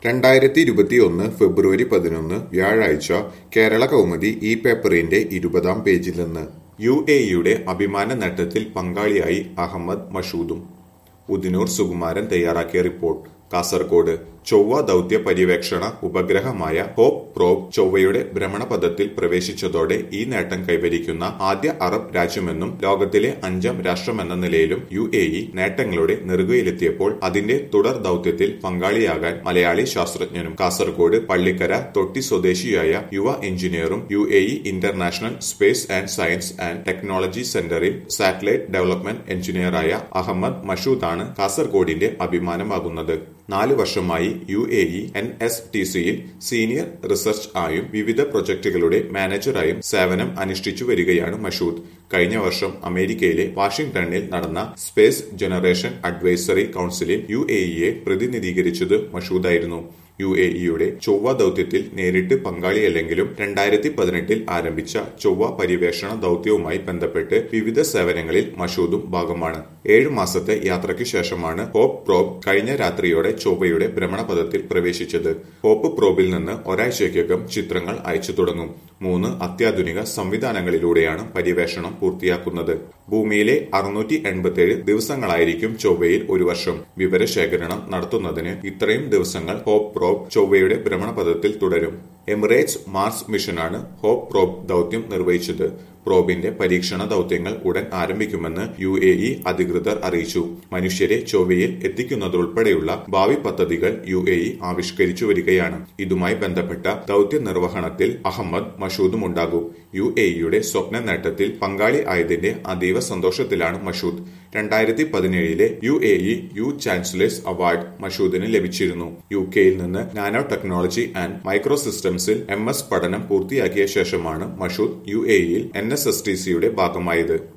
രണ്ടായിരത്തി ഇരുപത്തിയൊന്ന് ഫെബ്രുവരി പതിനൊന്ന് വ്യാഴാഴ്ച കേരള കൗമുദി ഈ പേപ്പറിന്റെ ഇരുപതാം പേജിൽ നിന്ന് യു എ യുടെ അഭിമാന നേട്ടത്തിൽ പങ്കാളിയായി അഹമ്മദ് മഷൂദും ഉദിനൂർ സുകുമാരൻ തയ്യാറാക്കിയ റിപ്പോർട്ട് കാസർഗോഡ് ചൊവ്വ ദൗത്യ പര്യവേക്ഷണ ഉപഗ്രഹമായ ഹോപ്പ് പ്രോബ് ചൊവ്വയുടെ ഭ്രമണപഥത്തിൽ പ്രവേശിച്ചതോടെ ഈ നേട്ടം കൈവരിക്കുന്ന ആദ്യ അറബ് രാജ്യമെന്നും ലോകത്തിലെ അഞ്ചാം രാഷ്ട്രമെന്ന നിലയിലും യു എ ഇ നേട്ടങ്ങളുടെ നെറുകയിലെത്തിയപ്പോൾ അതിന്റെ തുടർ ദൗത്യത്തിൽ പങ്കാളിയാകാൻ മലയാളി ശാസ്ത്രജ്ഞനും കാസർഗോഡ് പള്ളിക്കര തൊട്ടി സ്വദേശിയായ യുവ എഞ്ചിനീയറും U A E international space and science and technology സെന്ററിൽ സാറ്റലൈറ്റ് ഡെവലപ്മെന്റ് എഞ്ചിനീയറായ അഹമ്മദ് മഷൂദാണ് കാസർഗോഡിന്റെ അഭിമാനമാകുന്നത് നാല് വർഷമായി U A E N S T സിയിൽ സീനിയർ റിസർച്ച് ആയും വിവിധ പ്രൊജക്ടുകളുടെ മാനേജറായും സേവനം അനുഷ്ഠിച്ചു വരികയാണ് മഷൂദ് കഴിഞ്ഞ വർഷം അമേരിക്കയിലെ വാഷിംഗ്ടണിൽ നടന്ന സ്പേസ് ജനറേഷൻ അഡ്വൈസറി കൌൺസിലിൽ യു എ ഇയെ പ്രതിനിധീകരിച്ചത് മഷൂദായിരുന്നു യു എ ഇയുടെ ചൊവ്വ ദൌത്യത്തിൽ നേരിട്ട് പങ്കാളിയല്ലെങ്കിലും രണ്ടായിരത്തി പതിനെട്ടിൽ ആരംഭിച്ച ചൊവ്വ പര്യവേഷണ ദൌത്യവുമായി ബന്ധപ്പെട്ട് വിവിധ സേവനങ്ങളിൽ മഷൂദും ഭാഗമാണ് ഏഴു മാസത്തെ യാത്രയ്ക്ക് ശേഷമാണ് ഹോപ്പ് പ്രോബ് കഴിഞ്ഞ രാത്രിയോടെ ചൊവ്വയുടെ ഭ്രമണപഥത്തിൽ പ്രവേശിച്ചത് ഹോപ്പ് പ്രോബിൽ നിന്ന് ഒരാഴ്ചയ്ക്കകം ചിത്രങ്ങൾ അയച്ചു തുടങ്ങും മൂന്ന് അത്യാധുനിക സംവിധാനങ്ങളിലൂടെയാണ് പര്യവേഷണം പൂർത്തിയാക്കുന്നത് ഭൂമിയിലെ അറുന്നൂറ്റി എൺപത്തിയേഴ് ദിവസങ്ങളായിരിക്കും ചൊവ്വയിൽ ഒരു വർഷം വിവരശേഖരണം നടത്തുന്നതിന് ഇത്രയും ദിവസങ്ങൾ ഹോപ്പ് പ്രോബ് ചൊവ്വയുടെ ഭ്രമണപഥത്തിൽ തുടരും എമിറേറ്റ്സ് മാർസ് മിഷനാണ് ഹോപ്പ് പ്രോബ് ദൌത്യം നിർവഹിച്ചത് പ്രോബിന്റെ പരീക്ഷണ ദൌത്യങ്ങൾ ഉടൻ ആരംഭിക്കുമെന്ന് യു എ ഇ അധികൃതർ അറിയിച്ചു മനുഷ്യരെ ചൊവ്വയിൽ എത്തിക്കുന്നതുൾപ്പെടെയുള്ള ഭാവി പദ്ധതികൾ യു എ ഇ ആവിഷ്കരിച്ചു വരികയാണ് ഇതുമായി ബന്ധപ്പെട്ട ദൌത്യ നിർവഹണത്തിൽ അഹമ്മദ് മഷൂദും ഉണ്ടാകും യു എ ഇയുടെ സ്വപ്ന നേട്ടത്തിൽ പങ്കാളി ആയതിന്റെ അതീവ സന്തോഷത്തിലാണ് മഷൂദ് രണ്ടായിരത്തി പതിനേഴിലെ U A E U chancellor's award മഷൂദിന് ലഭിച്ചിരുന്നു യു കെയിൽ നിന്ന് നാനോ ടെക്നോളജി ആൻഡ് മൈക്രോ സിസ്റ്റംസിൽ എം എസ് പഠനം പൂർത്തിയാക്കിയ ശേഷമാണ് മഷൂദ് യു എ ഇയിൽ എൻ എസ് എസ് ടി സിയുടെ ഭാഗമായത്